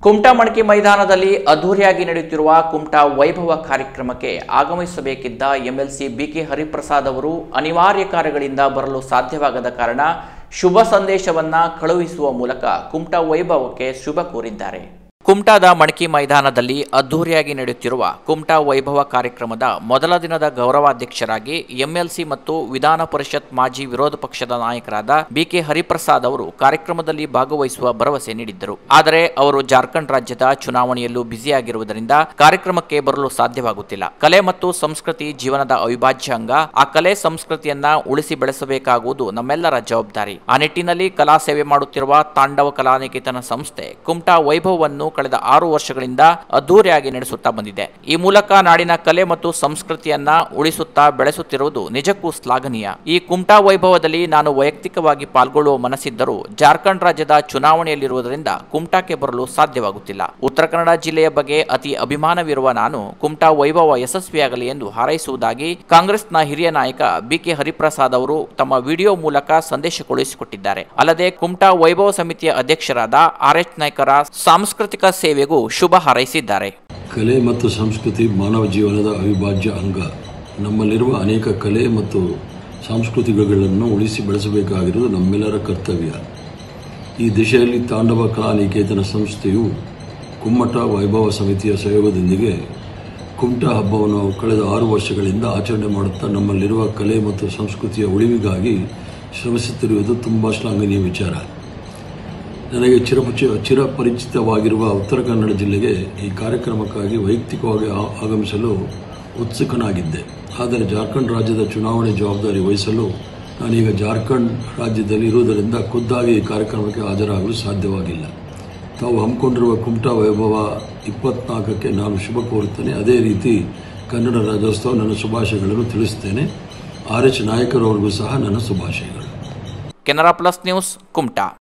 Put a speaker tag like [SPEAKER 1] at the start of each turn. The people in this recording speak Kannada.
[SPEAKER 1] ಕುಮಟಾ ಮಣಕಿ ಮೈದಾನದಲ್ಲಿ ಅದ್ದೂರಿಯಾಗಿ ನಡೆಯುತ್ತಿರುವ ಕುಮಟಾ ವೈಭವ ಕಾರ್ಯಕ್ರಮಕ್ಕೆ ಆಗಮಿಸಬೇಕಿದ್ದ ಎಂಎಲ್ಸಿ ಬಿಕೆ ಹರಿಪ್ರಸಾದ್ ಅವರು ಅನಿವಾರ್ಯ ಕಾರ್ಯಗಳಿಂದ ಬರಲು ಸಾಧ್ಯವಾಗದ ಕಾರಣ ಶುಭ ಸಂದೇಶವನ್ನ ಕಳುಹಿಸುವ ಮೂಲಕ ಕುಮಟಾ ವೈಭವಕ್ಕೆ ಶುಭ ಕೋರಿದ್ದಾರೆ ಕುಮಟಾದ ಮಣಕಿ ಮೈದಾನದಲ್ಲಿ ಅದ್ದೂರಿಯಾಗಿ ನಡೆಯುತ್ತಿರುವ ಕುಮಟಾ ವೈಭವ ಕಾರ್ಯಕ್ರಮದ ಮೊದಲ ದಿನದ ಗೌರವಾಧ್ಯಕ್ಷರಾಗಿ ಎಂಎಲ್ಸಿ ಮತ್ತು ವಿಧಾನ ಪರಿಷತ್ ಮಾಜಿ ವಿರೋಧ ಪಕ್ಷದ ನಾಯಕರಾದ ಬಿಕೆ ಹರಿಪ್ರಸಾದ್ ಅವರು ಕಾರ್ಯಕ್ರಮದಲ್ಲಿ ಭಾಗವಹಿಸುವ ಭರವಸೆ ನೀಡಿದ್ದರು ಆದರೆ ಅವರು ಜಾರ್ಖಂಡ್ ರಾಜ್ಯದ ಚುನಾವಣೆಯಲ್ಲೂ ಬ್ಯುಸಿಯಾಗಿರುವುದರಿಂದ ಕಾರ್ಯಕ್ರಮಕ್ಕೆ ಬರಲು ಸಾಧ್ಯವಾಗುತ್ತಿಲ್ಲ ಕಲೆ ಮತ್ತು ಸಂಸ್ಕೃತಿ ಜೀವನದ ಅವಿಭಾಜ್ಯ ಅಂಗ ಆ ಕಲೆ ಸಂಸ್ಕೃತಿಯನ್ನ ಉಳಿಸಿ ಬೆಳೆಸಬೇಕಾಗುವುದು ನಮ್ಮೆಲ್ಲರ ಜವಾಬ್ದಾರಿ ಆ ನಿಟ್ಟಿನಲ್ಲಿ ಕಲಾ ಸೇವೆ ಮಾಡುತ್ತಿರುವ ತಾಂಡವ ಕಲಾನಿಕೇತನ ಸಂಸ್ಥೆ ಕುಮಟಾ ವೈಭವವನ್ನು ಕಳೆದ ಆರು ವರ್ಷಗಳಿಂದ ಅದ್ದೂರಿಯಾಗಿ ನಡೆಸುತ್ತಾ ಬಂದಿದೆ ಈ ಮೂಲಕ ನಾಡಿನ ಕಲೆ ಮತ್ತು ಸಂಸ್ಕೃತಿಯನ್ನ ಉಳಿಸುತ್ತಾ ಬೆಳೆಸುತ್ತಿರುವುದು ನಿಜಕ್ಕೂ ಶ್ಲಾಘನೀಯ ಈ ಕುಮಟಾ ವೈಭವದಲ್ಲಿ ನಾನು ವೈಯಕ್ತಿಕವಾಗಿ ಪಾಲ್ಗೊಳ್ಳುವ ಮನಸ್ಸಿದ್ದರೂ ಜಾರ್ಖಂಡ್ ರಾಜ್ಯದ ಚುನಾವಣೆಯಲ್ಲಿರುವುದರಿಂದ ಕುಮಟಾಕ್ಕೆ ಬರಲು ಸಾಧ್ಯವಾಗುತ್ತಿಲ್ಲ ಉತ್ತರ ಕನ್ನಡ ಜಿಲ್ಲೆಯ ಬಗ್ಗೆ ಅತಿ ಅಭಿಮಾನವಿರುವ ನಾನು ಕುಮಟಾ ವೈಭವ ಯಶಸ್ವಿಯಾಗಲಿ ಎಂದು ಹಾರೈಸುವುದಾಗಿ ಕಾಂಗ್ರೆಸ್ನ ಹಿರಿಯ ನಾಯಕ ಬಿಕೆ ಹರಿಪ್ರಸಾದ್ ಅವರು ತಮ್ಮ ವಿಡಿಯೋ ಮೂಲಕ ಸಂದೇಶ ಕಳುಹಿಸಿಕೊಟ್ಟಿದ್ದಾರೆ ಅಲ್ಲದೆ ಕುಮಟಾ ವೈಭವ ಸಮಿತಿಯ ಅಧ್ಯಕ್ಷರಾದ ಆರ್ ಎಚ್ ನಾಯ್ಕರ ಸಾಂಸ್ಕೃತಿಕ ಸೇವೆಗೂ ಶುಭ ಹಾರೈಸಿದ್ದಾರೆ
[SPEAKER 2] ಕಲೆ ಮತ್ತು ಸಂಸ್ಕೃತಿ ಮಾನವ ಜೀವನದ ಅವಿಭಾಜ್ಯ ಅಂಗ ನಮ್ಮಲ್ಲಿರುವ ಅನೇಕ ಕಲೆ ಮತ್ತು ಸಾಂಸ್ಕೃತಿಕಗಳನ್ನು ಉಳಿಸಿ ಬೆಳೆಸಬೇಕಾಗಿರುವುದು ನಮ್ಮೆಲ್ಲರ ಕರ್ತವ್ಯ ಈ ದಿಶೆಯಲ್ಲಿ ತಾಂಡವ ಕಲಾ ನಿಕೇತನ ಸಂಸ್ಥೆಯು ಕುಮ್ಮಟ ವೈಭವ ಸಮಿತಿಯ ಸಹಯೋಗದೊಂದಿಗೆ ಕುಮಟ ಹಬ್ಬವನ್ನು ಕಳೆದ ಆರು ವರ್ಷಗಳಿಂದ ಆಚರಣೆ ಮಾಡುತ್ತಾ ನಮ್ಮಲ್ಲಿರುವ ಕಲೆ ಮತ್ತು ಸಂಸ್ಕೃತಿಯ ಉಳಿವಿಗಾಗಿ ಶ್ರಮಿಸುತ್ತಿರುವುದು ತುಂಬ ಶ್ಲಾಘನೀಯ ವಿಚಾರ ನನಗೆ ಚಿರಪಚ ಚಿರಪರಿಚಿತವಾಗಿರುವ ಉತ್ತರ ಕನ್ನಡ ಜಿಲ್ಲೆಗೆ ಈ ಕಾರ್ಯಕ್ರಮಕ್ಕಾಗಿ ವೈಯಕ್ತಿಕವಾಗಿ ಆ- ಆಗಮಿಸಲು ಉತ್ಸುಕನಾಗಿದ್ದೆ ಆದರೆ ಜಾರ್ಖಂಡ್ ರಾಜ್ಯದ ಚುನಾವಣೆ ಜವಾಬ್ದಾರಿ ವಹಿಸಲು ನಾನೀಗ ಜಾರ್ಖಂಡ್ ರಾಜ್ಯದಲ್ಲಿ ಇರುವುದರಿಂದ ಖುದ್ದಾಗಿ ಈ ಕಾರ್ಯಕ್ರಮಕ್ಕೆ ಹಾಜರಾಗಲು ಸಾಧ್ಯವಾಗಿಲ್ಲ ತಾವು ಹಮ್ಮಿಕೊಂಡಿರುವ ಕುಮಟಾ ವೈಭವ ಇಪ್ಪತ್ನಾಲ್ಕಕ್ಕೆ ನಾನು ಶುಭ ಕೋರುತ್ತೇನೆ ಅದೇ ರೀತಿ ಕನ್ನಡ ರಾಜ್ಯೋತ್ಸವ ನನ್ನ ಶುಭಾಶಯಗಳನ್ನು ತಿಳಿಸುತ್ತೇನೆ ಆರ್ ಎಚ್ ನಾಯಕರವರಿಗೂ ಸಹ ನನ್ನ ಶುಭಾಶಯಗಳು
[SPEAKER 1] ಕೆನರಾ ಪ್ಲಸ್ ನ್ಯೂಸ್ ಕುಮಟಾ